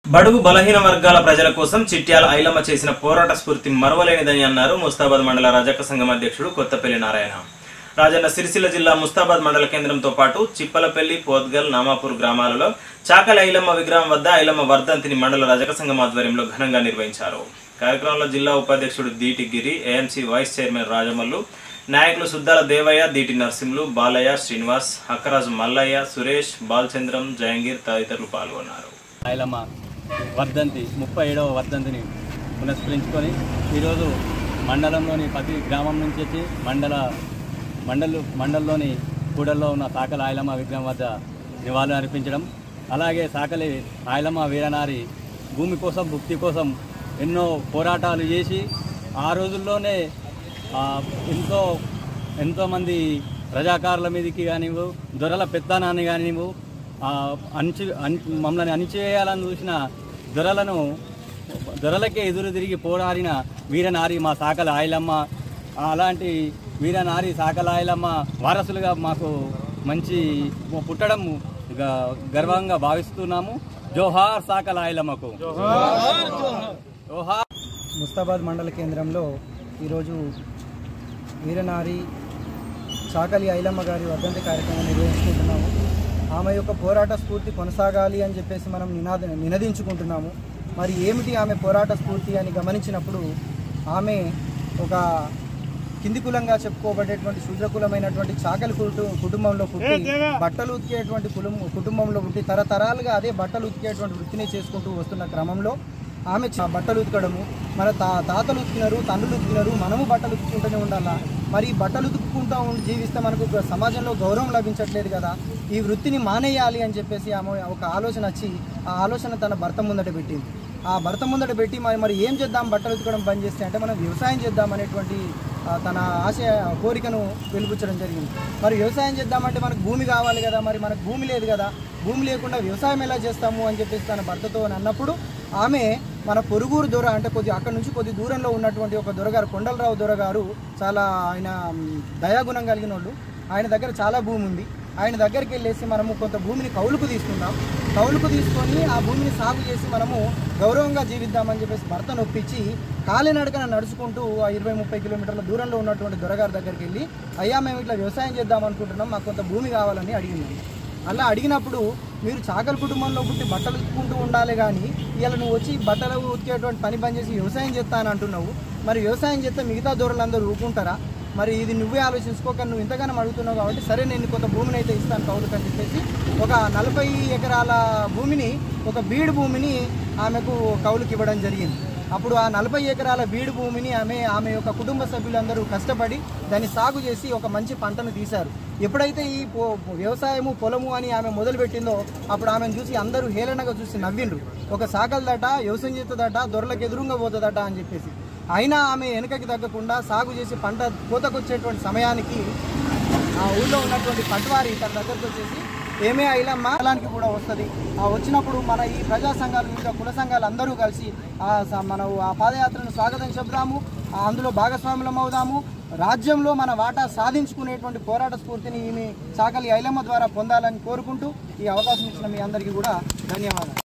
బడుగు బలహీన వర్గాల ప్రజల కోసం చిట్యాల ఐలమ్మ చేసిన పోరాట స్ఫూర్తి మరవలేనిదని అన్నారు ముస్తాబాద్ మండల రజక సంఘం అధ్యక్షుడు కొత్తపల్లి నారాయణ రాజన్న సిరిసిల్ల జిల్లా ముస్తాబాద్ మండల కేంద్రంతో పాటు చిప్పలపల్లి పోద్గల్ నామాపూర్ గ్రామాలలో చాకలి ఐలమ్మ విగ్రహం వద్ద ఐలమ్మ వర్ధంతిని మండల రజక సంఘం ఆధ్వర్యంలో ఘనంగా నిర్వహించారు కార్యక్రమంలో జిల్లా ఉపాధ్యక్షుడు Deeti Giri AMC vice chairman Rajamallu నాయకులు సుద్దాల దేవయ్య దీటి నరసింహులు బాలయ్య శ్రీనివాస్ అక్కరాజు మల్లయ్య సురేష్ బాలచంద్రం జయంగీర్ తదితరులు పాల్గొన్నారు ఐలమ్మ వర్ధంతి ముప్పై ఏడవ వర్ధంతిని పునస్కరించుకొని ఈరోజు మండలంలోని ప్రతి గ్రామం నుంచి వచ్చి మండల మండలు మండలంలోని కూడల్లో ఉన్న సాకల ఆయలమ్మ విగ్రహం వద్ద నివాళులు అర్పించడం అలాగే సాకలి ఆయలమ్మ వీరనారి భూమి కోసం భుక్తి కోసం ఎన్నో పోరాటాలు చేసి ఆ రోజుల్లోనే ఆ, ఎంతో ఎంతోమంది రజాకారుల మీదకి కానివ్వు దొరల పెత్తనాన్ని కానివ్వు ఆ, అణచి అణి మమ్మల్ని అణిచివేయాలని చూసిన దొరలను దొరలకే ఎదురు తిరిగి పోరాడిన వీరనారి మా సాకల ఆయలమ్మ అలాంటి వీరనారి సాకల ఆయలమ్మ వారసులుగా మాకు మంచి పుట్టడం గ- గర్వంగా భావిస్తున్నాము జోహార్ సాకల ఆయలమ్మకు జోహార్ ముస్తాబాద్ మండల కేంద్రంలో ఈరోజు వీరనారి చాకలి ఐలమ్మ గారి వర్ధంతి కార్యక్రమం నిర్వహించుకుంటున్నాము ఆమె యొక్క పోరాట స్ఫూర్తి కొనసాగాలి అని చెప్పేసి మనం నినాద నినదించుకుంటున్నాము మరి ఏమిటి ఆమె పోరాట స్ఫూర్తి అని గమనించినప్పుడు ఆమె ఒక కింది కులంగా చెప్పుకోబడేటువంటి శూద్రకులమైనటువంటి చాకలి కుటు కుటుంబంలో పుట్టి బట్టలు ఉతికేటువంటి కులం కుటుంబంలో పుట్టి తరతరాలుగా అదే బట్టలు ఉతికేటువంటి వృత్తిని చేసుకుంటూ వస్తున్న క్రమంలో ఆమె చ- బట్టలు ఉతకడము మన తా తాతలు ఉతికినారు తండ్రులు ఉతికినారు మనము బట్టలు ఉతుక్కుంటూనే ఉండాలా మరి ఈ బట్టలు ఉతుక్కుంటూ ఉండి జీవిస్తే మనకు ఒక సమాజంలో గౌరవం లభించట్లేదు కదా ఈ వృత్తిని మానేయాలి అని చెప్పేసి ఆమె ఒక ఆలోచన వచ్చి ఆ ఆలోచన తన భర్త ముందట పెట్టింది ఆ భర్త ముందట పెట్టి మరి మరి ఏం చేద్దాం బట్టలు ఉతకడం బంద్ చేస్తే అంటే మనం వ్యవసాయం చేద్దాం అనేటువంటి ఆ, తన ఆశ కోరికను వెలిపించడం జరిగింది మరి వ్యవసాయం చేద్దామంటే మనకు భూమి కావాలి కదా మరి మనకు భూమి లేదు కదా భూమి లేకుండా వ్యవసాయం ఎలా చేస్తాము అని చెప్పేసి తన భర్తతో అన్నప్పుడు ఆమె మన పొరుగురు దొర అంటే కొద్ది అక్కడ నుంచి కొద్ది దూరంలో ఉన్నటువంటి ఒక దొరగారు కొండలరావు దొరగారు చాలా ఆయన మ్, దయాగుణం కలిగిన వాళ్ళు ఆయన దగ్గర చాలా భూమి ఉంది ఆయన దగ్గరికి వెళ్ళేసి మనము కొంత భూమిని కౌలుకు తీసుకుందాం కౌలుకు తీసుకొని ఆ భూమిని సాగు చేసి మనము గౌరవంగా జీవిద్దామని చెప్పేసి భర్త నొప్పించి కాలినడకన నడుచుకుంటూ ఆ ఇరవై ముప్పై కిలోమీటర్ల దూరంలో ఉన్నటువంటి దొరగారి దగ్గరికి వెళ్ళి అయ్యా మేము ఇట్లా వ్యవసాయం చేద్దాం అనుకుంటున్నాం మాకు కొంత భూమి కావాలని అడిగింది అలా అడిగినప్పుడు మీరు చాకలి కుటుంబంలో పుట్టి బట్టలు ఉతుక్కుంటూ ఉండాలి కానీ ఇలా నువ్వు వచ్చి బట్టలు ఉతికేటువంటి పని పని చేసి వ్యవసాయం చేస్తా అని అంటున్నావు మరి వ్యవసాయం చేస్తే మిగతా దూరలందరూ ఊరుకుంటారా మరి ఇది నువ్వే ఆలోచించుకోక నువ్వు ఇంతగానో అడుగుతున్నావు కాబట్టి సరే నేను కొంత భూమిని అయితే ఇస్తాను కౌలుకు అని చెప్పేసి ఒక నలభై ఎకరాల భూమిని ఒక బీడు భూమిని ఆమెకు కౌలుకి ఇవ్వడం జరిగింది అప్పుడు ఆ నలభై ఎకరాల బీడు భూమిని ఆమె ఆమె యొక్క కుటుంబ సభ్యులందరూ కష్టపడి దాన్ని సాగు చేసి ఒక మంచి పంటను తీశారు ఎప్పుడైతే ఈ పో- వ్యవసాయము పొలము అని ఆమె మొదలుపెట్టిందో అప్పుడు ఆమెను చూసి అందరూ హేళనగా చూసి నవ్విండ్రు ఒక సాగలదట వ్యవసాయం చేస్తుందట దొరలకు ఎదురుగా పోతుందట అని చెప్పేసి అయినా ఆమె వెనుకకి తగ్గకుండా సాగు చేసి పంట కోతకొచ్చేటువంటి సమయానికి ఆ ఊళ్ళో ఉన్నటువంటి పట్వారి తన దగ్గరకు వచ్చేసి ఏమే ఐలమ్మ కాలానికి కూడా వస్తుంది ఆ వచ్చినప్పుడు మన ఈ ప్రజా సంఘాలు వివిధ కుల సంఘాలు అందరూ కలిసి ఆ స- మన ఆ పాదయాత్రను స్వాగతం చెబుదాము ఆ అందులో భాగస్వాములం అవుదాము రాజ్యంలో మన వాటా సాధించుకునేటువంటి పోరాట స్ఫూర్తిని ఈమె చాకలి ఐలమ్మ ద్వారా పొందాలని కోరుకుంటూ ఈ అవకాశం ఇచ్చిన మీ అందరికీ కూడా ధన్యవాదాలు